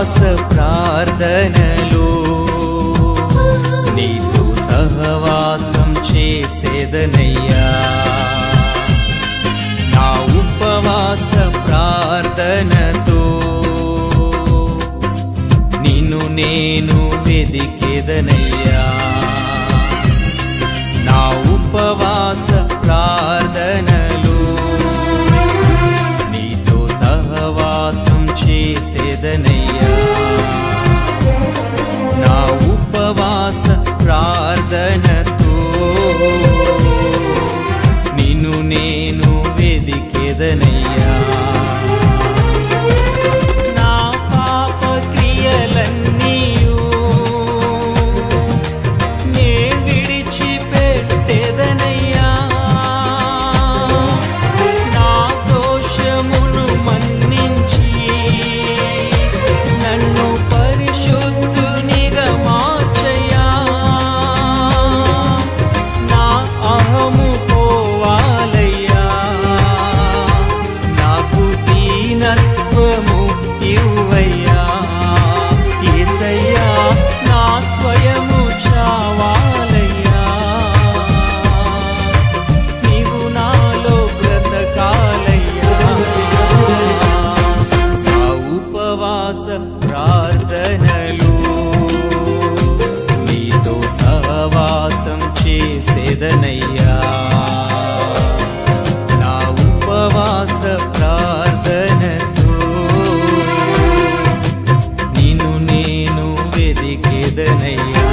ఉపవాస ప్రార్థనలో నీతో సహవాసం చేసేదనయ్యా నా ఉపవాస ప్రార్థనతో నిన్ను నేను వెదికేదనయ్యా నా ఉపవాస ప్రార్థనలు నీతో సహవాసం చేసేదనయ్యా నా ఉపవాస ప్రార్థనతో నిన్ను నేను వెదికేదనయ్యా నా పాప క్రియలన్నీయు నే విడిచిపెట్టెదనయ్యా నా దోషమును మన్నించి నన్ను పరిశుద్ధునిగా మార్చయ్యా నా అహము పోవాలయ్యా నాకు దీనత్వము ఇవ్వయ్యా ఏసయ్యా నా స్వయము చావాలయ్యా నీవు నాలో బ్రతకాలయ్యా నా ఉపవాస ప్రార్థనలు నీతో సహవాసం చేసేదనయ్యా నా ఉపవాస ప్రార్థనతో నిన్ను నేను వెదికేదనయ్యా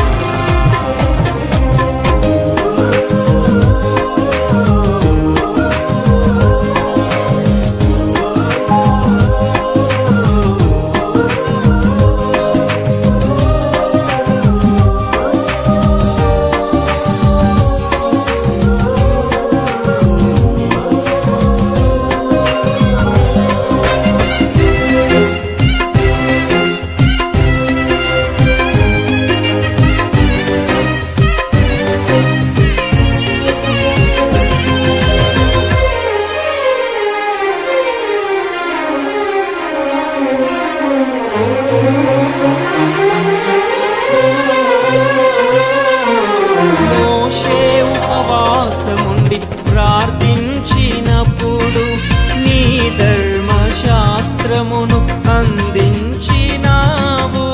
మోషే ఉపవాసముండి ప్రార్థించినప్పుడు నీ ధర్మశాస్త్రమును అందించినావు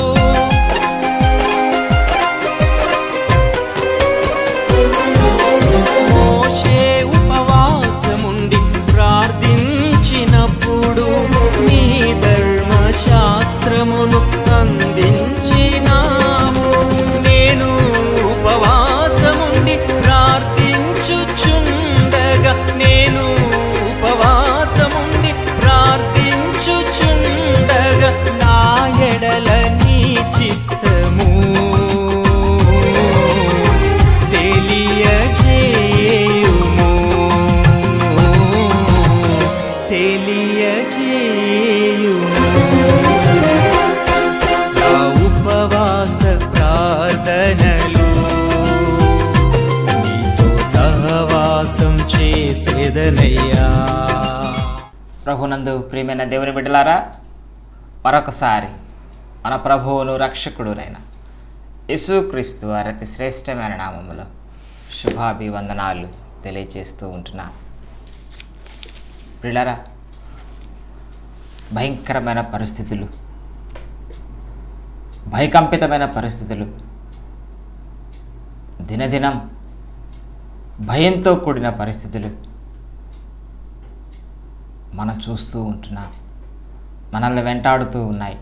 మోషే ఉపవాసముండి ప్రార్థించినప్పుడు నీ ధర్మశాస్త్రమును అందించినాము నేను ఉపవాసముండి ప్రార్థించుచుండగా నేను ఉపవాసముండి ప్రార్థించుచుండగా నా ఎడల నీ చిత్తము తెలియజేయుము తెలియజేయుము నా ఉపవాస ప్రార్థనలు నీతో సహవాసం చేసేదనయ్యా ప్రభునందు ప్రియమైన దేవుని బిడ్డలారా మరొకసారి మన ప్రభువును రక్షకుడునైన యేసుక్రీస్తు వారి అతి శ్రేష్టమైన నామములో శుభాభివందనాలు తెలియజేస్తూ ఉంటున్నాను పిల్లరా భయంకరమైన పరిస్థితులు భయకంపితమైన పరిస్థితులు దినదినం భయంతో కూడిన పరిస్థితులు మనం చూస్తూ ఉంటున్నాం మనల్ని వెంటాడుతూ ఉన్నాయి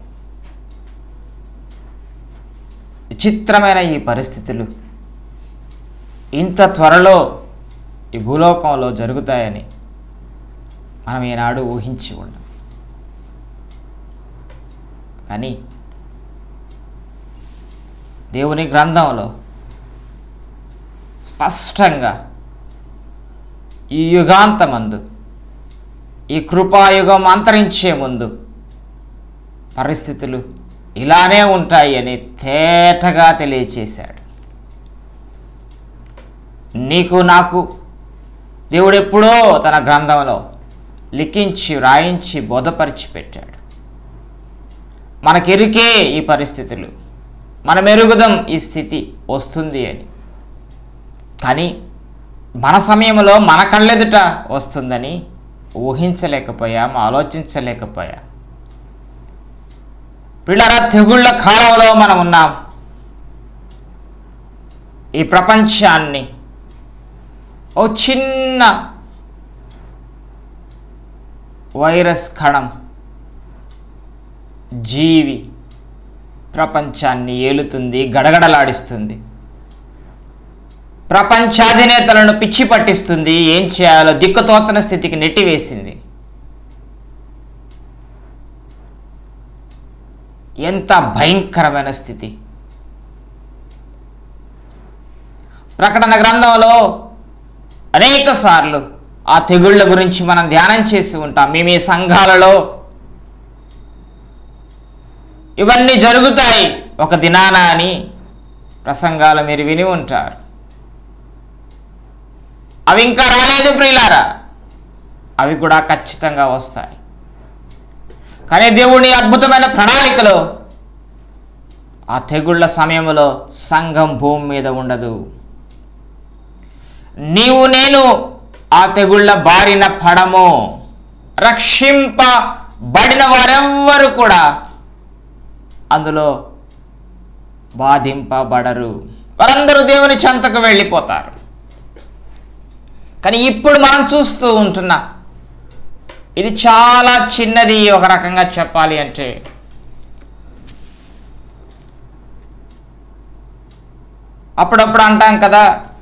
విచిత్రమైన ఈ పరిస్థితులు ఇంత త్వరలో ఈ భూలోకంలో జరుగుతాయని మనం ఈనాడు ఊహించి ఉండం కానీ దేవుని గ్రంథంలో స్పష్టంగా ఈ యుగాంతమందు ఈ కృపాయుగం అంతరించే ముందు పరిస్థితులు ఇలానే ఉంటాయి అని తేటగా తెలియచేశాడు నీకు నాకు దేవుడు ఎప్పుడో తన గ్రంథంలో లిఖించి వ్రాయించి బోధపరిచి పెట్టాడు మనకెరుకే ఈ పరిస్థితులు మనం ఎరుగుదాం ఈ స్థితి వస్తుంది అని కానీ మన సమయంలో మన కళ్ళెదుట వస్తుందని ఊహించలేకపోయాం ఆలోచించలేకపోయాం పిల్లరా తెగుళ్ళ కాలంలో మనం ఉన్నాం ఈ ప్రపంచాన్ని ఓ చిన్న వైరస్ కణం జీవి ప్రపంచాన్ని ఏలుతుంది గడగడలాడిస్తుంది ప్రపంచాధినేతలను పిచ్చి పట్టిస్తుంది ఏం చేయాలో దిక్కుతోచని స్థితికి నెట్టివేసింది ఎంత భయంకరమైన స్థితి ప్రకటన గ్రంథంలో అనేక సార్లు ఆ తెగుళ్ళ గురించి మనం ధ్యానం చేసి ఉంటాం మేము ఈ సంఘాలలో ఇవన్నీ జరుగుతాయి ఒక దినాన అని ప్రసంగాలు మీరు విని ఉంటారు అవి ఇంకా రాలేదు ప్రియులారా అవి కూడా ఖచ్చితంగా వస్తాయి కానీ దేవుని అద్భుతమైన ప్రణాళికలో ఆ తెగుళ్ళ సమయంలో సంఘం భూమి మీద ఉండదు నీవు నేను ఆ తెగుళ్ళ బారిన పడము రక్షింపబడిన వారెవ్వరు కూడా అందులో బాధింపబడరు వారందరూ దేవుని చెంతకు వెళ్ళిపోతారు కానీ ఇప్పుడు మనం చూస్తూ ఉంటున్న ఇది చాలా చిన్నది ఒక రకంగా చెప్పాలి అంటే అప్పుడప్పుడు అంటాం కదా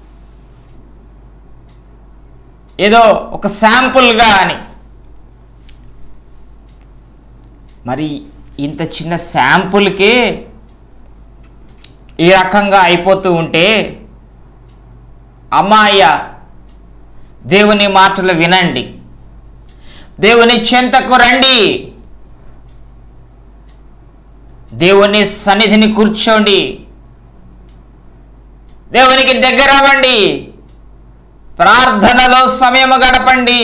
ఏదో ఒక శాంపుల్గా అని మరి ఇంత చిన్న శాంపుల్కే ఈ రకంగా అయిపోతూ ఉంటే అమ్మాయ్య దేవుని మాటలు వినండి దేవుని చెంతకు రండి దేవుని సన్నిధిని కూర్చోండి దేవునికి దగ్గర అవ్వండి ప్రార్థనలో సమయం గడపండి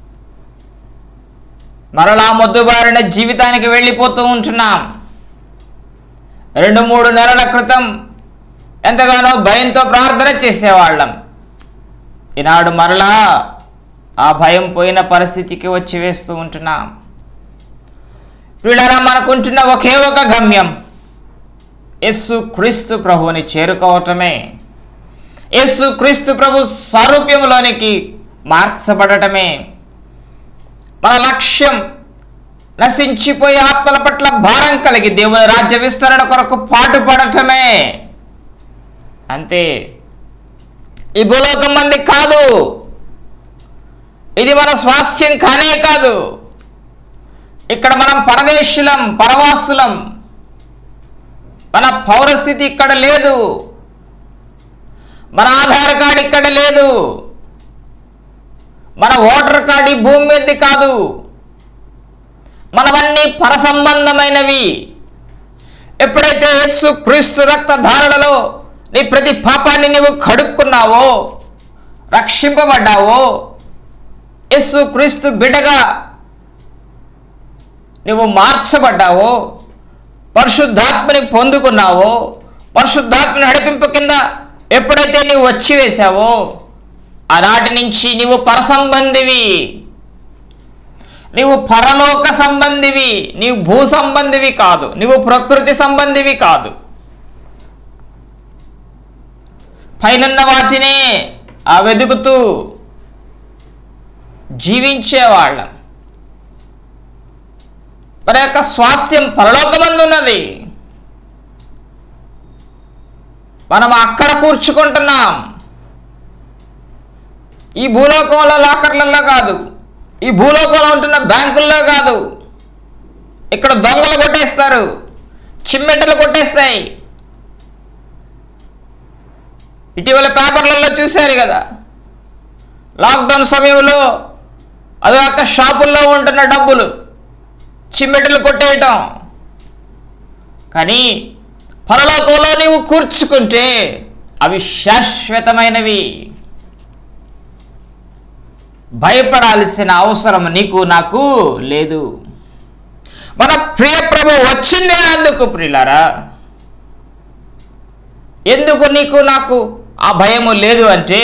మరలా మొద్దుబారిన జీవితానికి వెళ్ళిపోతూ ఉంటున్నాం రెండు మూడు నెలల క్రితం ఎంతగానో భయంతో ప్రార్థన చేసేవాళ్ళం ఈనాడు మరలా ఆ భయం పోయిన పరిస్థితికి వచ్చి వేస్తూ ఉంటున్నాం వీళ్ళరా మనకుంటున్న ఒకే ఒక గమ్యం యేసు క్రీస్తు ప్రభువుని చేరుకోవటమే యేసు క్రీస్తు ప్రభు సారూప్యంలోనికి మార్చబడటమే మన లక్ష్యం నశించిపోయే ఆత్మల పట్ల భారం కలిగి దేవుని రాజ్య విస్తరణ కొరకు పాటుపడటమే అంతే ఈ భూలోకం మంది కాదు ఇది మన స్వాస్థ్యం కానే కాదు ఇక్కడ మనం పరదేశులం పరవాసులం మన పౌరస్థితి ఇక్కడ లేదు మన ఆధార్ కార్డు ఇక్కడ లేదు మన ఓటర్ కార్డు ఈ భూమి మీదది కాదు మనవన్నీ పరసంబంధమైనవి ఎప్పుడైతే యేసు క్రీస్తు రక్త ధారణలో నీ ప్రతి పాపాన్ని నీవు కడుక్కున్నావో రక్షింపబడ్డావో యేసు క్రీస్తు బిడగా నువ్వు మార్చబడ్డావో పరిశుద్ధాత్మని పొందుకున్నావో పరిశుద్ధాత్మని నడిపింపు కింద ఎప్పుడైతే నీవు వచ్చి వేశావో ఆనాటి నుంచి నీవు పరసంబంధివి నీవు పరలోక సంబంధివి నీవు భూ సంబంధివి కాదు నీవు ప్రకృతి సంబంధివి కాదు పైనున్న వాటినే ఆ వెతుకుతూ జీవించేవాళ్ళం మన యొక్క స్వాస్థ్యం పరలోకమందున్నది మనం అక్కడ కూర్చుకుంటున్నాం ఈ భూలోకంలో లాకర్లలో కాదు ఈ భూలోకంలో ఉంటున్న బ్యాంకుల్లో కాదు ఇక్కడ దొంగలు కొట్టేస్తారు చిమ్మెట్టలు కొట్టేస్తాయి ఇటీవల పేపర్లలో చూశారు కదా లాక్డౌన్ సమయంలో అది కాక షాపుల్లో ఉంటున్న డబ్బులు చిమ్మెటలు కొట్టేయటం కానీ పరలోకంలో నీవు కూర్చుకుంటే అవి శాశ్వతమైనవి భయపడాల్సిన అవసరం నీకు నాకు లేదు మన ప్రియ ప్రభు వచ్చిందే అందుకు ప్రియులారా ఎందుకు నీకు నాకు ఆ భయము లేదు అంటే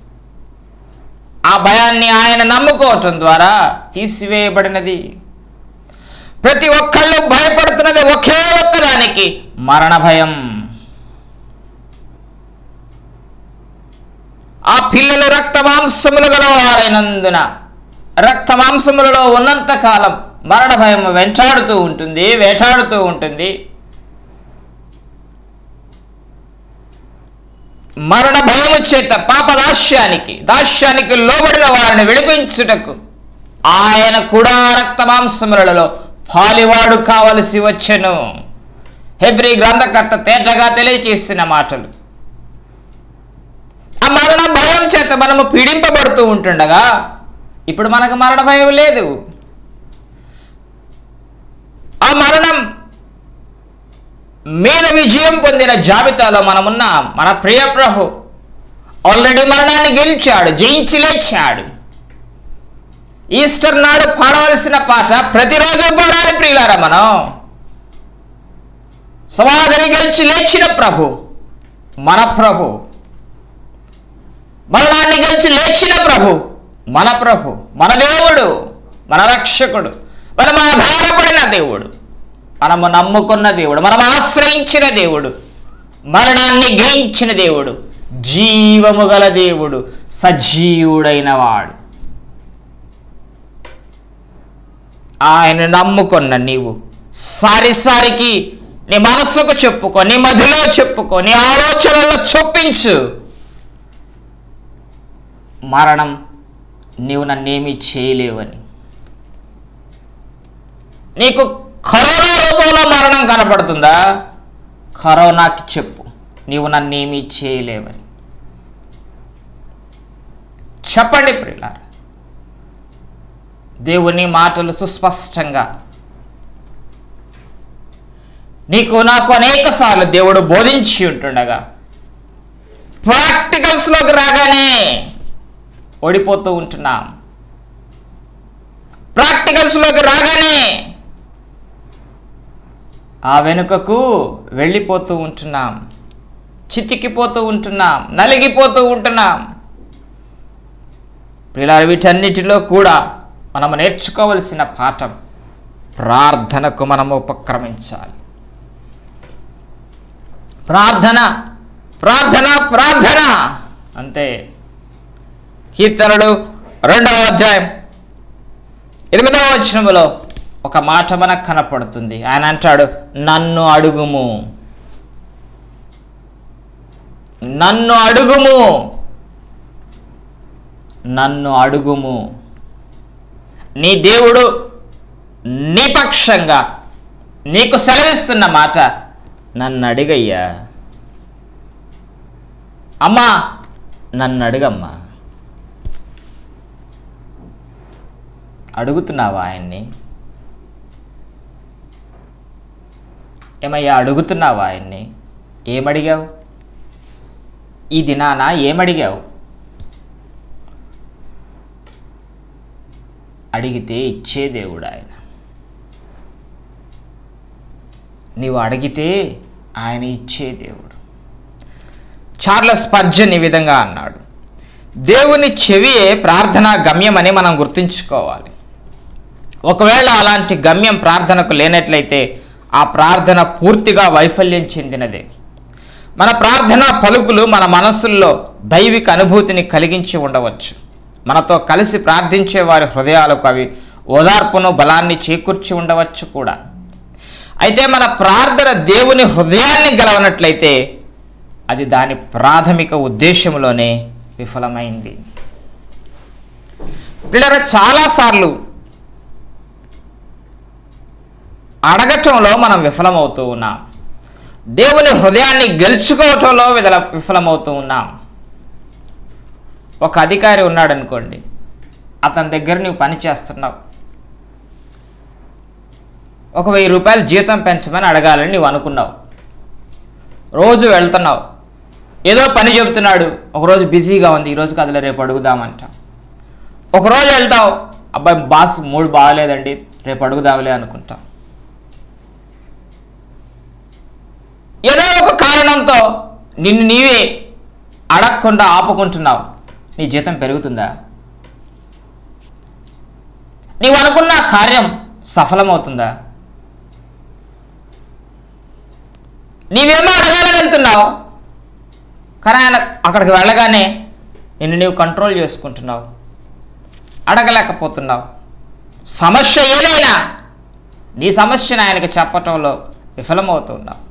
ఆ భయాన్ని ఆయన నమ్ముకోవటం ద్వారా తీసివేయబడినది ప్రతి ఒక్కళ్ళు భయపడుతున్నది ఒకే ఒక్కదానికి మరణ భయం ఆ పిల్లలు రక్త మాంసములు గలవారైనందున రక్త మాంసములలో ఉన్నంత కాలం మరణ భయం వెంటాడుతూ ఉంటుంది వేటాడుతూ ఉంటుంది మరణ భయము చేత పాప దాస్యానికి దాస్యానికి లోబడిన వారిని విడిపించుటకు ఆయన కూడా రక్త మాంసములలో పాలివాడు కావలసి వచ్చెను హెబ్రి గ్రంథకర్త తేటగా తెలియచేసిన మాటలు ఆ మరణ భయం చేత మనము పీడింపబడుతూ ఉంటుండగా ఇప్పుడు మనకు మరణ భయం లేదు ఆ మరణం మీద విజయం పొందిన జాబితాలో మనమున్నాం మన ప్రియ ప్రభు ఆల్రెడీ మరణాన్ని గెలిచాడు జయించి లేచాడు ఈస్టర్ నాడు పాడవలసిన పాట ప్రతిరోజు పాడాలి ప్రియులారా మనం సమాధిని గెలిచి లేచిన ప్రభు మన ప్రభు మరణాన్ని గెలిచి లేచిన ప్రభు మన ప్రభు మన దేవుడు మన రక్షకుడు మనం ఆధారపడిన దేవుడు మనము నమ్ముకున్న దేవుడు మనం ఆశ్రయించిన దేవుడు మరణాన్ని జయించిన దేవుడు జీవము గల దేవుడు సజీవుడైన వాడు ఆయన నమ్ముకున్న నీవు సారిసారికి నీ మనస్సుకు చెప్పుకో నీ మదిలో చెప్పుకో నీ ఆలోచనల్లో చొప్పించు మరణం నీవు నన్నేమీ చేయలేవని నీకు కరోనా రూపంలో మరణం కనపడుతుందా కరోనాకి చెప్పు నీవు నన్నేమీ చేయలేవని చెప్పండి ప్రియులారా దేవుని మాటలు సుస్పష్టంగా నీకు నాకు అనేక సార్లు దేవుడు బోధించి ఉంటుండగా ప్రాక్టికల్స్లోకి రాగానే ఓడిపోతూ ఉంటున్నాం ప్రాక్టికల్స్లోకి రాగానే ఆ వెనుకకు వెళ్ళిపోతూ ఉంటున్నాం చితికిపోతూ ఉంటున్నాం నలిగిపోతూ ఉంటున్నాం ఇలా వీటన్నిటిలో కూడా మనం నేర్చుకోవలసిన పాఠం ప్రార్థనకు మనము ఉపక్రమించాలి ప్రార్థన ప్రార్థన ప్రార్థన అంతే కీర్తనలు రెండవ అధ్యాయం ఎనిమిదవ వచనములో ఒక మాట మనకు కనపడుతుంది ఆయన అంటాడు నన్ను అడుగుము నన్ను అడుగుము నన్ను అడుగుము నీ దేవుడు నీ పక్షంగా నీకు సెలవిస్తున్న మాట నన్ను అడిగయ్యా అమ్మా నన్ను అడుగమ్మా అడుగుతున్నావా ఆయన్ని ఏమయ్యా అడుగుతున్నావా ఆయన్ని ఏమడిగావు ఈ దినాన ఏమడిగావు అడిగితే ఇచ్చే దేవుడు ఆయన నీవు అడిగితే ఆయన ఇచ్చే దేవుడు చార్లెస్ పర్జన్ ఈ విధంగా అన్నాడు దేవుని చెవియే ప్రార్థనా గమ్యమని మనం గుర్తుంచుకోవాలి ఒకవేళ అలాంటి గమ్యం ప్రార్థనకు లేనట్లయితే ఆ ప్రార్థన పూర్తిగా వైఫల్యం చెందినదే మన ప్రార్థనా పలుకులు మన మనస్సుల్లో దైవిక అనుభూతిని కలిగించి ఉండవచ్చు మనతో కలిసి ప్రార్థించే వారి హృదయాలకు అవి ఓదార్పును బలాన్ని చేకూర్చి ఉండవచ్చు కూడా అయితే మన ప్రార్థన దేవుని హృదయాన్ని గెలవనట్లయితే అది దాని ప్రాథమిక ఉద్దేశంలోనే విఫలమైంది పిల్లల చాలాసార్లు అడగటంలో మనం విఫలమవుతూ ఉన్నాం దేవుని హృదయాన్ని గెలుచుకోవటంలో విదల విఫలమవుతూ ఉన్నాం ఒక అధికారి ఉన్నాడు అనుకోండి అతని దగ్గర నువ్వు పని చేస్తున్నావు ఒక వెయ్యి రూపాయలు జీతం పెంచమని అడగాలని నువ్వు అనుకున్నావు రోజు వెళ్తున్నావు ఏదో పని చెబుతున్నాడు ఒకరోజు బిజీగా ఉంది ఈరోజు కథలో రేపు అడుగుదామంట ఒకరోజు వెళ్తావు అబ్బాయి బాస్ మూడు బాగలేదండి రేపు అడుగుదాంలే అనుకుంటాం ఏదో ఒక కారణంతో నిన్ను నీవే అడగకుండా ఆపుకుంటున్నావు నీ జీతం పెరుగుతుందా నీవు అనుకున్న కార్యం సఫలమవుతుందా నీవేమో అడగాలని వెళ్తున్నావు కానీ ఆయన అక్కడికి వెళ్ళగానే నిన్ను నీవు కంట్రోల్ చేసుకుంటున్నావు అడగలేకపోతున్నావు సమస్య ఏదైనా నీ సమస్యను ఆయనకి చెప్పటంలో విఫలమవుతున్నావు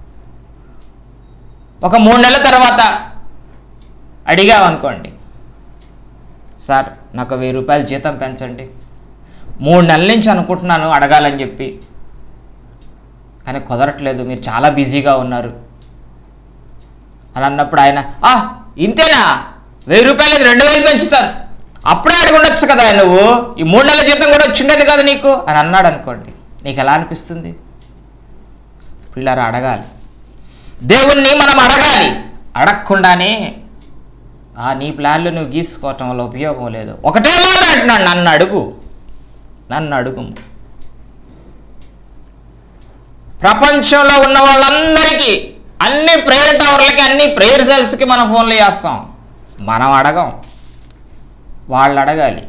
ఒక మూడు నెలల తర్వాత అడిగావనుకోండి సార్ నాకు వెయ్యి రూపాయలు జీతం పెంచండి మూడు నెలల నుంచి అనుకుంటున్నాను అడగాలని చెప్పి కానీ కుదరట్లేదు మీరు చాలా బిజీగా ఉన్నారు అని అన్నప్పుడు ఆయన ఆ ఇంతేనా వెయ్యి రూపాయలు ఇది రెండు వేలు పెంచుతాను అప్పుడే అడిగి ఉండొచ్చు కదా నువ్వు ఈ మూడు నెలల జీతం కూడా వచ్చిండేది కదా నీకు అని అన్నాడు అనుకోండి నీకు ఎలా అనిపిస్తుంది పిల్లలు అడగాలి దేవుణ్ణి మనం అడగాలి అడగకుండానే ఆ నీ ప్లాన్లు నువ్వు గీసుకోవటం వల్ల ఉపయోగం లేదు ఒకటే మాట అంటున్నాడు నన్ను అడుగు నన్ను అడుగు ప్రపంచంలో ఉన్న వాళ్ళందరికీ అన్ని ప్రేయర్ టవర్లకి అన్ని ప్రేయర్ సెల్స్కి మనం ఫోన్లు చేస్తాం మనం అడగం వాళ్ళు అడగాలి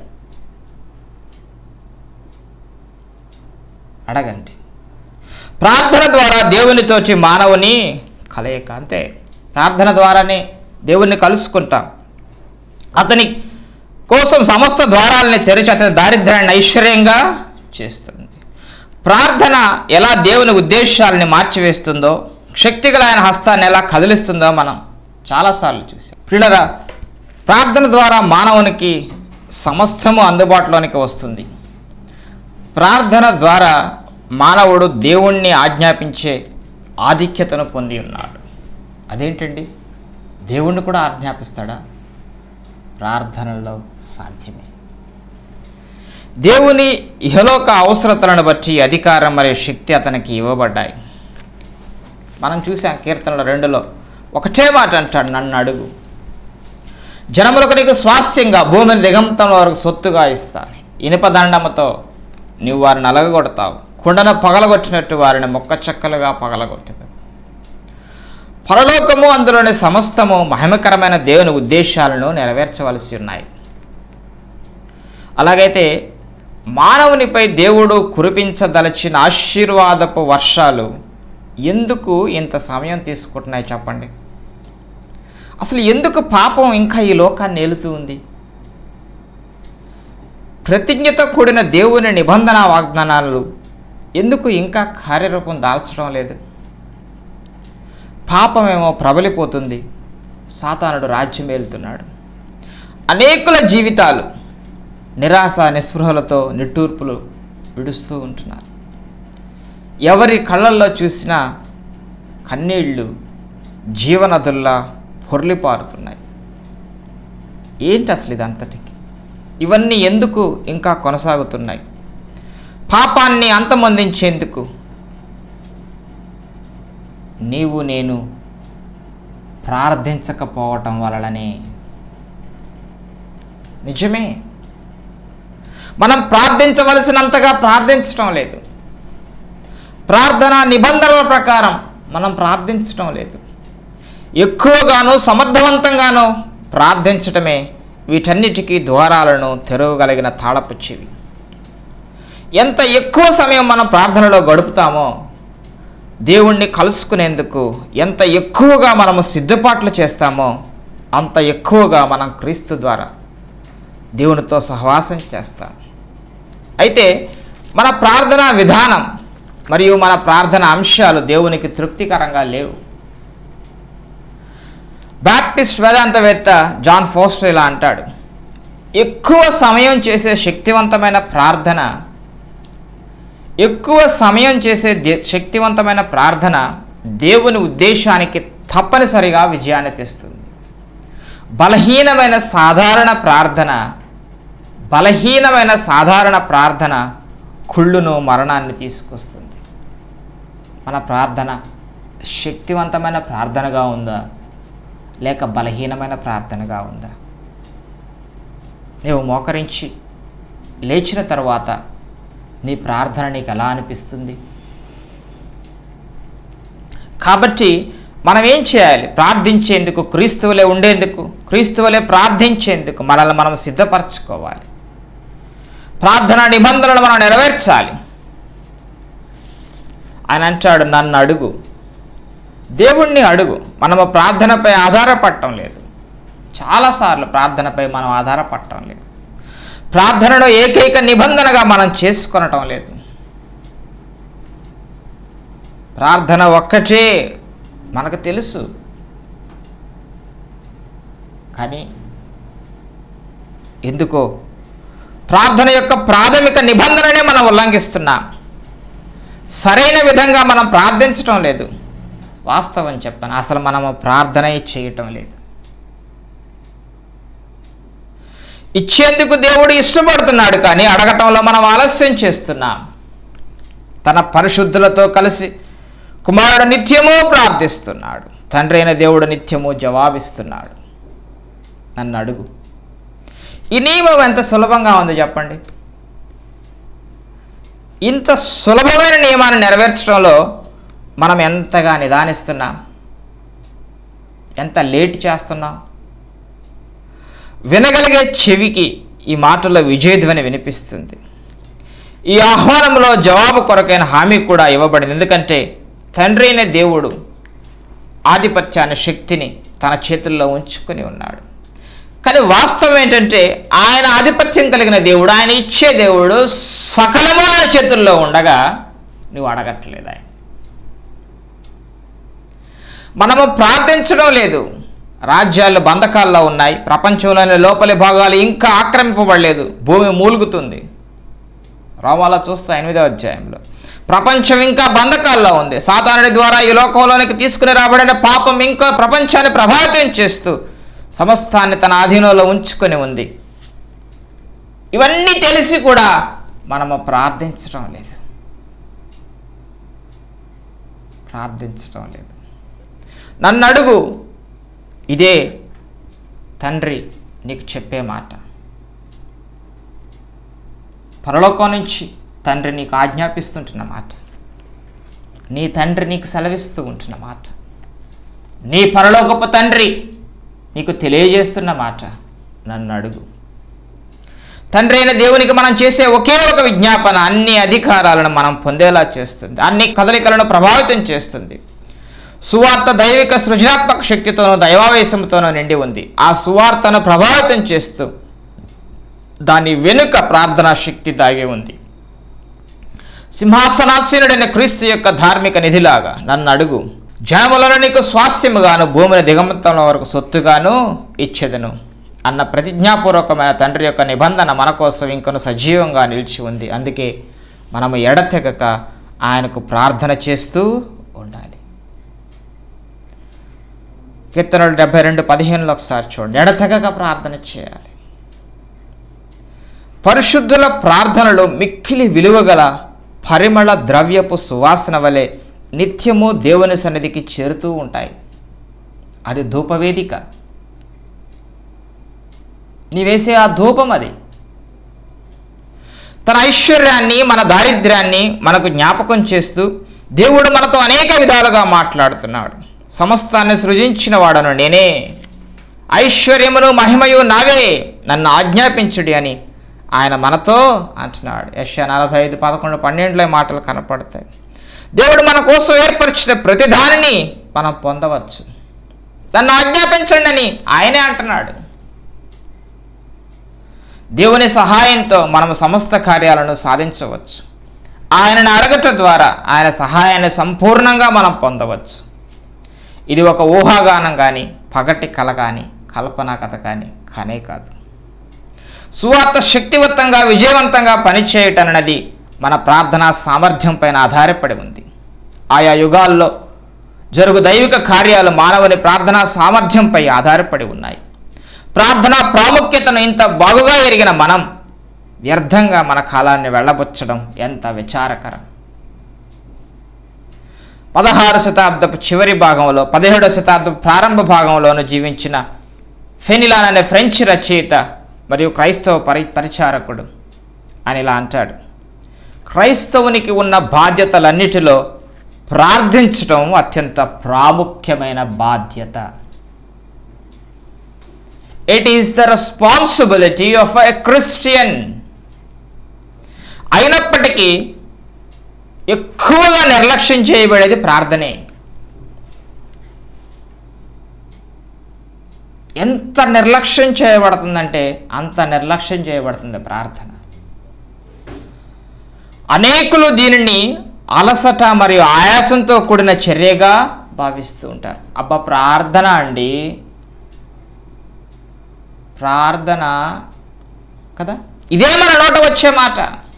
అడగండి ప్రార్థన ద్వారా దేవునితోటి మానవుని కలయిక అంతే ప్రార్థన ద్వారానే దేవుణ్ణి కలుసుకుంటాం అతని కోసం సమస్త ద్వారాలని తెరిచి అతని దారిద్ర్యాన్ని ఐశ్వర్యంగా చేస్తుంది ప్రార్థన ఎలా దేవుని ఉద్దేశాలని మార్చివేస్తుందో శక్తిగల ఆయన హస్తాన్ని ఎలా కదిలిస్తుందో మనం చాలాసార్లు చూసాం ప్రియులరా ప్రార్థన ద్వారా మానవునికి సమస్తము అందుబాటులోనికి వస్తుంది ప్రార్థన ద్వారా మానవుడు దేవుణ్ణి ఆజ్ఞాపించే ఆధిక్యతను పొంది ఉన్నాడు అదేంటండి దేవుణ్ణి కూడా ఆజ్ఞాపిస్తాడా ప్రార్థనలో సాధ్యమే దేవుని ఇహలోక అవసరతలను బట్టి అధికారం మరియు శక్తి అతనికి ఇవ్వబడ్డాయి మనం చూసాం కీర్తనల రెండులో ఒకటే మాట అంటాడు నన్ను అడుగు జనములకు నీకు స్వాస్థ్యంగా భూమిని దిగంతం వరకు సొత్తుగా ఇస్తాను ఇనుప దండముతో నీవు వారిని అలగగొడతావు కుండను పగలగొట్టినట్టు వారిని మొక్క చెక్కలుగా పగలగొట్టదు పరలోకము అందులోని సమస్తము మహిమకరమైన దేవుని ఉద్దేశాలను నెరవేర్చవలసి ఉన్నాయి అలాగైతే మానవునిపై దేవుడు కురిపించదలచిన ఆశీర్వాదపు వర్షాలు ఎందుకు ఇంత సమయం తీసుకుంటున్నాయి చెప్పండి అసలు ఎందుకు పాపం ఇంకా ఈ లోకాన్ని ఏలుతూ ఉంది ప్రతిజ్ఞతో కూడిన దేవుని నిబంధన వాగ్దానాలు ఎందుకు ఇంకా కార్యరూపం దాల్చడం లేదు పాపమేమో ప్రబలిపోతుంది సాతానుడు రాజ్యం ఏలుతున్నాడు అనేకుల జీవితాలు నిరాశ నిస్పృహలతో నిట్టూర్పులు విడుస్తూ ఉంటున్నారు ఎవరి కళ్ళల్లో చూసినా కన్నీళ్ళు జీవనదుల్లా పొర్లిపారుతున్నాయి ఏంటి అసలు ఇదంతటికి ఇవన్నీ ఎందుకు ఇంకా కొనసాగుతున్నాయి పాపాన్ని అంతమొందించేందుకు నీవు నేను ప్రార్థించకపోవటం వలననే నిజమే మనం ప్రార్థించవలసినంతగా ప్రార్థించటం లేదు ప్రార్థన నిబంధనల ప్రకారం మనం ప్రార్థించటం లేదు ఎక్కువగాను సమర్థవంతంగాను ప్రార్థించటమే వీటన్నిటికీ ద్వారాలను తెరవగలిగిన తాళపు చెవి ఎంత ఎక్కువ సమయం మనం ప్రార్థనలో గడుపుతామో దేవుణ్ణి కలుసుకునేందుకు ఎంత ఎక్కువగా మనము సిద్ధపాట్లు చేస్తామో అంత ఎక్కువగా మనం క్రీస్తు ద్వారా దేవునితో సహవాసం చేస్తాం అయితే మన ప్రార్థనా విధానం మరియు మన ప్రార్థన అంశాలు దేవునికి తృప్తికరంగా లేవు బాప్టిస్ట్ వేదాంతవేత్త జాన్ ఫోస్టర్ ఇలా అంటాడు ఎక్కువ సమయం చేసే శక్తివంతమైన ప్రార్థన ఎక్కువ సమయం చేసే దే- శక్తివంతమైన ప్రార్థన దేవుని ఉద్దేశానికి తప్పనిసరిగా విజయాన్ని తెస్తుంది బలహీనమైన సాధారణ ప్రార్థన బలహీనమైన సాధారణ ప్రార్థన కుళ్ళును మరణాన్ని తీసుకొస్తుంది మన ప్రార్థన శక్తివంతమైన ప్రార్థనగా ఉందా లేక బలహీనమైన ప్రార్థనగా ఉందా నీవు మోకరించి లేచిన తర్వాత నీ ప్రార్థన నీకు ఎలా అనిపిస్తుంది కాబట్టి మనం ఏం చేయాలి ప్రార్థించేందుకు క్రీస్తువులే ఉండేందుకు క్రీస్తువులే ప్రార్థించేందుకు మనల్ని మనం సిద్ధపరచుకోవాలి ప్రార్థన నిబంధనలు మనం నెరవేర్చాలి ఆయన అంటాడు నన్ను అడుగు దేవుణ్ణి అడుగు మనము ప్రార్థనపై ఆధారపడటం లేదు చాలాసార్లు ప్రార్థనపై మనం ఆధారపడటం లేదు ప్రార్థనను ఏకైక నిబంధనగా మనం చేసుకొనటం లేదు ప్రార్థన ఒక్కటే మనకు తెలుసు కానీ ఎందుకో ప్రార్థన యొక్క ప్రాథమిక నిబంధననే మనం ఉల్లంఘిస్తున్నాం సరైన విధంగా మనం ప్రార్థించటం లేదు వాస్తవం చెప్పాను అసలు మనము ప్రార్థనే చేయటం లేదు ఇచ్చేందుకు దేవుడు ఇష్టపడుతున్నాడు కానీ అడగటంలో మనం ఆలస్యం చేస్తున్నాం తన పరిశుద్ధులతో కలిసి కుమారుడు నిత్యము ప్రార్థిస్తున్నాడు తండ్రి అయిన దేవుడు నిత్యము జవాబిస్తున్నాడు నన్ను అడుగు ఈ నియమం ఎంత సులభంగా ఉంది చెప్పండి ఇంత సులభమైన నియమాన్ని నెరవేర్చడంలో మనం ఎంతగా నిదానిస్తున్నాం ఎంత లేట్ చేస్తున్నాం వినగలిగే చెవికి ఈ మాటల్లో విజయధ్వని వినిపిస్తుంది ఈ ఆహ్వానంలో జవాబు కొరకైన హామీ కూడా ఇవ్వబడింది ఎందుకంటే తండ్రి అయిన దేవుడు ఆధిపత్యాన్ని శక్తిని తన చేతుల్లో ఉంచుకొని ఉన్నాడు కానీ వాస్తవం ఏంటంటే ఆయన ఆధిపత్యం కలిగిన దేవుడు ఆయన ఇచ్చే దేవుడు సకలము ఆయన చేతుల్లో ఉండగా నువ్వు అడగట్లేదు ఆయన మనము ప్రార్థించడం లేదు రాజ్యాలు బంధకాల్లో ఉన్నాయి ప్రపంచంలోని లోపలి భాగాలు ఇంకా ఆక్రమింపబడలేదు భూమి మూలుగుతుంది రోమాలో చూస్తా ఎనిమిదో అధ్యాయంలో ప్రపంచం ఇంకా బంధకాల్లో ఉంది సాతానుడి ద్వారా ఈ లోకంలోనికి తీసుకుని రాబడిన పాపం ఇంకా ప్రపంచాన్ని ప్రభావితం చేస్తూ సమస్తాన్ని తన ఆధీనంలో ఉంచుకొని ఉంది ఇవన్నీ తెలిసి కూడా మనము ప్రార్థించడం లేదు ప్రార్థించడం లేదు నన్ను అడుగు ఇదే తండ్రి నీకు చెప్పే మాట పరలోకం నుంచి తండ్రి నీకు ఆజ్ఞాపిస్తుంటున్న మాట నీ తండ్రి నీకు సెలవిస్తూ ఉంటున్న మాట నీ పరలోకపు తండ్రి నీకు తెలియజేస్తున్న మాట నన్ను అడుగు తండ్రి అయిన దేవునికి మనం చేసే ఒకే ఒక విజ్ఞాపన అన్ని అధికారాలను మనం పొందేలా చేస్తుంది అన్ని కదలికలను ప్రభావితం చేస్తుంది సువార్త దైవిక సృజనాత్మక శక్తితోనూ దైవావేశంతోనూ నిండి ఉంది ఆ సువార్తను ప్రభావితం చేస్తూ దాని వెనుక ప్రార్థనా శక్తి దాగి ఉంది సింహాసనాసీనుడైన క్రీస్తు యొక్క ధార్మిక నిధిలాగా నన్ను అడుగు జనములను నీకు స్వాస్థ్యముగాను భూమిని దిగమంతంలో వరకు సొత్తుగాను ఇచ్చేదను అన్న ప్రతిజ్ఞాపూర్వకమైన తండ్రి యొక్క నిబంధన మన కోసం ఇంకను సజీవంగా నిలిచి ఉంది అందుకే మనము ఎడతెగక ఆయనకు ప్రార్థన చేస్తూ ఉండాలి కీర్తనలు డెబ్బై రెండు పదిహేనులో ఒకసారి చూడండి ఎడతెగక ప్రార్థన చేయాలి పరిశుద్ధుల ప్రార్థనలు మిక్కిలి విలువగల పరిమళ ద్రవ్యపు సువాసన వలె నిత్యము దేవుని సన్నిధికి చేరుతూ ఉంటాయి అది ధూపవేదిక నీవేసే ఆ ధూపం అది తన ఐశ్వర్యాన్ని మన దారిద్ర్యాన్ని మనకు జ్ఞాపకం చేస్తూ దేవుడు మనతో అనేక విధాలుగా మాట్లాడుతున్నాడు సమస్తాన్ని సృజించిన వాడను నేనే ఐశ్వర్యమును మహిమయు నావే నన్ను ఆజ్ఞాపించుడి అని ఆయన మనతో అంటున్నాడు యశ నలభై ఐదు పదకొండు పన్నెండులో ఈ మాటలు కనపడతాయి దేవుడు మన కోసం ఏర్పరిచిన ప్రతి దానిని మనం పొందవచ్చు నన్ను ఆజ్ఞాపించండి అని ఆయనే అంటున్నాడు దేవుని సహాయంతో మనం సమస్త కార్యాలను సాధించవచ్చు ఆయనను అడగట ద్వారా ఆయన సహాయాన్ని సంపూర్ణంగా మనం పొందవచ్చు ఇది ఒక ఊహాగానం కానీ పగటి కల కానీ కల్పనా కథ కానీ కానే కాదు సువార్త శక్తివంతంగా విజయవంతంగా పనిచేయటనది మన ప్రార్థనా సామర్థ్యం పైన ఆధారపడి ఉంది ఆయా యుగాల్లో జరుగు దైవిక కార్యాలు మానవుని ప్రార్థనా సామర్థ్యంపై ఆధారపడి ఉన్నాయి ప్రార్థనా ప్రాముఖ్యతను ఇంత బాగుగా ఎరిగిన మనం వ్యర్థంగా మన కాలాన్ని వెళ్ళబుచ్చడం ఎంత విచారకరం పదహారు శతాబ్దపు చివరి భాగంలో పదిహేడవ శతాబ్దపు ప్రారంభ భాగంలోనూ జీవించిన ఫెనిలాన్ అనే ఫ్రెంచ్ రచయిత మరియు క్రైస్తవ పరి పరిచారకుడు అని ఇలా అంటాడు క్రైస్తవునికి ఉన్న బాధ్యతలన్నిటిలో ప్రార్థించటం అత్యంత ప్రాముఖ్యమైన బాధ్యత it is the responsibility of a Christian అయినప్పటికీ ఎక్కువగా నిర్లక్ష్యం చేయబడేది ప్రార్థనే ఎంత నిర్లక్ష్యం చేయబడుతుందంటే అంత నిర్లక్ష్యం చేయబడుతుంది ప్రార్థన అనేకులు దీనిని అలసట మరియు ఆయాసంతో కూడిన చర్యగా భావిస్తూ ఉంటారు అబ్బా ప్రార్థన అండి ప్రార్థన కదా ఇదే మన నోట వచ్చే మాట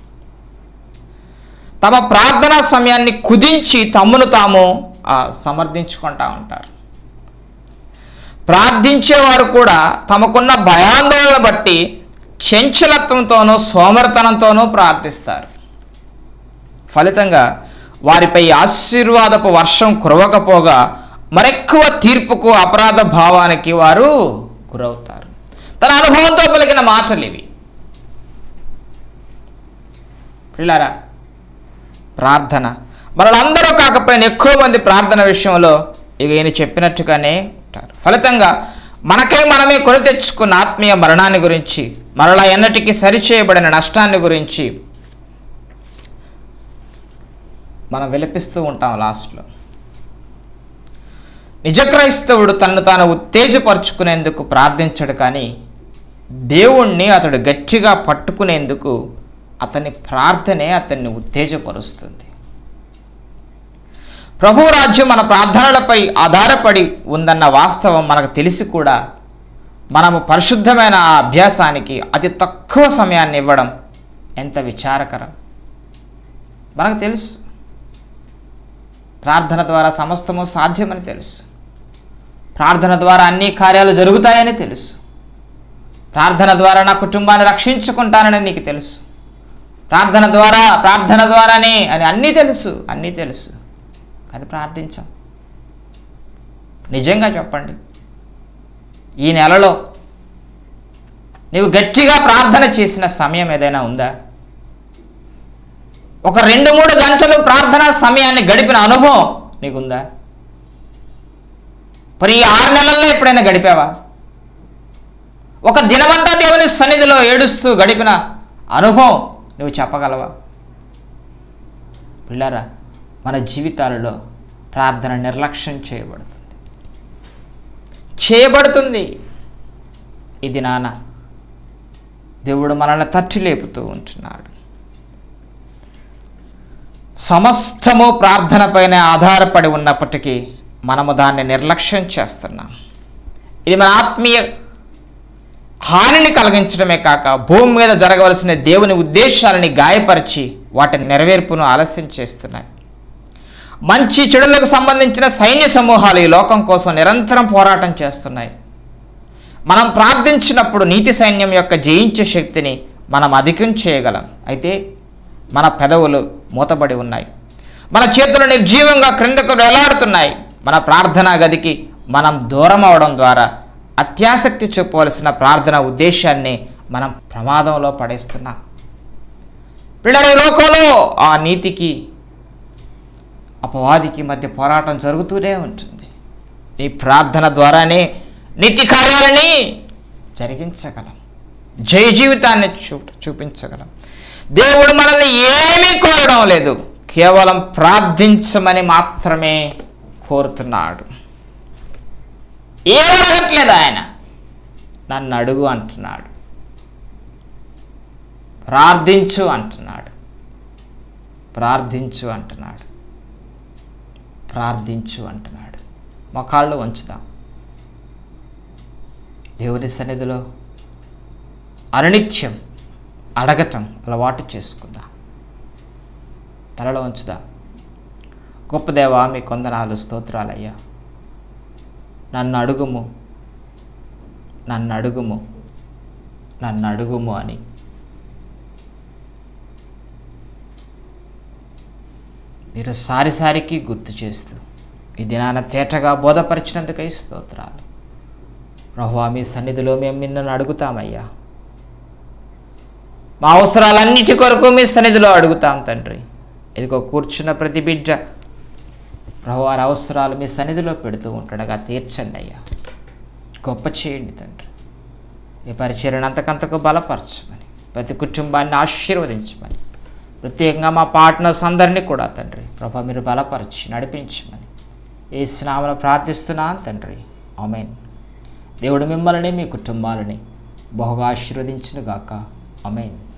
తమ ప్రార్థనా సమయాన్ని కుదించి తమ్మును తాము ఆ, సమర్థించుకుంటా ఉంటారు ప్రార్థించేవారు కూడా తమకున్న భయాందోళన బట్టి చంచలత్వంతోనూ సోమరతనంతోనూ ప్రార్థిస్తారు ఫలితంగా వారిపై ఆశీర్వాదపు వర్షం కురవకపోగా మరెక్కువ తీర్పుకు అపరాధ భావానికి వారు గురవుతారు తన అనుభవంతో పలికిన మాటలు ఇవి పిల్లారా ప్రార్థన మనలందరూ కాకపోయినా ఎక్కువ మంది ప్రార్థన విషయంలో ఇక ఈయన చెప్పినట్టుగానే ఉంటారు ఫలితంగా మనకే మనమే కొని తెచ్చుకున్న ఆత్మీయ మరణాన్ని గురించి మరలా ఎన్నటికీ సరిచేయబడిన నష్టాన్ని గురించి మనం విలపిస్తూ ఉంటాం లాస్ట్లో నిజ క్రైస్తవుడు తనను తాను ఉత్తేజపరుచుకునేందుకు ప్రార్థించడు కానీ దేవుణ్ణి అతడు గట్టిగా పట్టుకునేందుకు అతని ప్రార్థనే అతన్ని ఉత్తేజపరుస్తుంది ప్రభు రాజ్యం మన ప్రార్థనలపై ఆధారపడి ఉందన్న వాస్తవం మనకు తెలిసి కూడా మనము పరిశుద్ధమైన ఆ అభ్యాసానికి అతి తక్కువ సమయాన్ని ఇవ్వడం ఎంత విచారకరం మనకు తెలుసు ప్రార్థన ద్వారా సమస్తము సాధ్యమని తెలుసు ప్రార్థన ద్వారా అన్ని కార్యాలు జరుగుతాయని తెలుసు ప్రార్థన ద్వారా నా కుటుంబాన్ని రక్షించుకుంటానని నీకు తెలుసు ప్రార్థన ద్వారా ప్రార్థన ద్వారానే అని అన్నీ తెలుసు అన్నీ తెలుసు కానీ ప్రార్థించాం నిజంగా చెప్పండి ఈ నెలలో నీవు గట్టిగా ప్రార్థన చేసిన సమయం ఏదైనా ఉందా ఒక రెండు మూడు గంటలు ప్రార్థనా సమయాన్ని గడిపిన అనుభవం నీకుందా మరి ఈ ఆరు నెలల్లో ఎప్పుడైనా గడిపావా ఒక దినమంతా దేవుని సన్నిధిలో ఏడుస్తూ గడిపిన అనుభవం నువ్వు చెప్పగలవా పిల్లరా మన జీవితాలలో ప్రార్థన నిర్లక్ష్యం చేయబడుతుంది చేయబడుతుంది ఇది నాన్న దేవుడు మనల్ని తట్టి లేపుతూ ఉంటున్నాడు సమస్తము ప్రార్థనపైనే ఆధారపడి ఉన్నప్పటికీ మనము దాన్ని నిర్లక్ష్యం చేస్తున్నాం ఇది మన ఆత్మీయ హానిని కలిగించడమే కాక భూమి మీద జరగవలసిన దేవుని ఉద్దేశాలని గాయపరిచి వాటి నెరవేర్పును ఆలస్యం చేస్తున్నాయి మంచి చెడులకు సంబంధించిన సైన్య సమూహాలు ఈ లోకం కోసం నిరంతరం పోరాటం చేస్తున్నాయి మనం ప్రార్థించినప్పుడు నీతి సైన్యం యొక్క జయించే శక్తిని మనం అధికం చేయగలం అయితే మన పెదవులు మూతబడి ఉన్నాయి మన చేతులు నిర్జీవంగా క్రిందకు వేలాడుతున్నాయి మన ప్రార్థనా గదికి మనం దూరం అవడం ద్వారా అత్యాసక్తి చూపవలసిన ప్రార్థన ఉద్దేశాన్ని మనం ప్రమాదంలో పడేస్తున్నాం పిల్లల ఈ లోకంలో ఆ నీతికి అపవాదికి మధ్య పోరాటం జరుగుతూనే ఉంటుంది నీ ప్రార్థన ద్వారానే నీతి కార్యాలని జరిగించగలం జయ జీవితాన్ని చూ చూపించగలం దేవుడు మనల్ని ఏమీ కోరడం లేదు కేవలం ప్రార్థించమని మాత్రమే కోరుతున్నాడు ఏమడగట్లేదు ఆయన నన్ను అడుగు అంటున్నాడు ప్రార్థించు అంటున్నాడు ప్రార్థించు అంటున్నాడు ప్రార్థించు అంటున్నాడు మొకాళ్ళు వంచుదాం దేవుని సన్నిధిలో అనునిత్యం అడగటం అలవాటు చేసుకుందాం తలలో ఉంచుదాం గొప్ప దేవా మీ కొందనాలు స్తోత్రాలయ్యా నన్ను అడుగుము నన్ను అడుగుము నన్ను అడుగుము అని మీరు సారిసారికి గుర్తు చేస్తూ ఈ దినాన తేటగా బోధపరిచినందుకై స్తోత్రాలు ప్రభువా మీ సన్నిధిలో మేము నిన్ను అడుగుతామయ్యా మా అవసరాలన్నిటి కొరకు మీ సన్నిధిలో అడుగుతాం తండ్రి ఇదిగో కూర్చున్న ప్రతి బిడ్డ ప్రభు వారి అవసరాలు మీ సన్నిధిలో పెడుతూ ఉంటాడుగా తీర్చండి అయ్యా గొప్ప చేయండి తండ్రి ఈ పరిచర్యను అంతకంతకు బలపరచమని ప్రతి కుటుంబాన్ని ఆశీర్వదించమని ప్రత్యేకంగా మా పార్ట్నర్స్ అందరినీ కూడా తండ్రి ప్రభా మీరు బలపరిచి నడిపించమని ఏ స్నామను ప్రార్థిస్తున్నాను తండ్రి ఆమెన్ దేవుడు మిమ్మల్ని మీ కుటుంబాలని బహుగా ఆశీర్వదించునుగాక ఆమెన్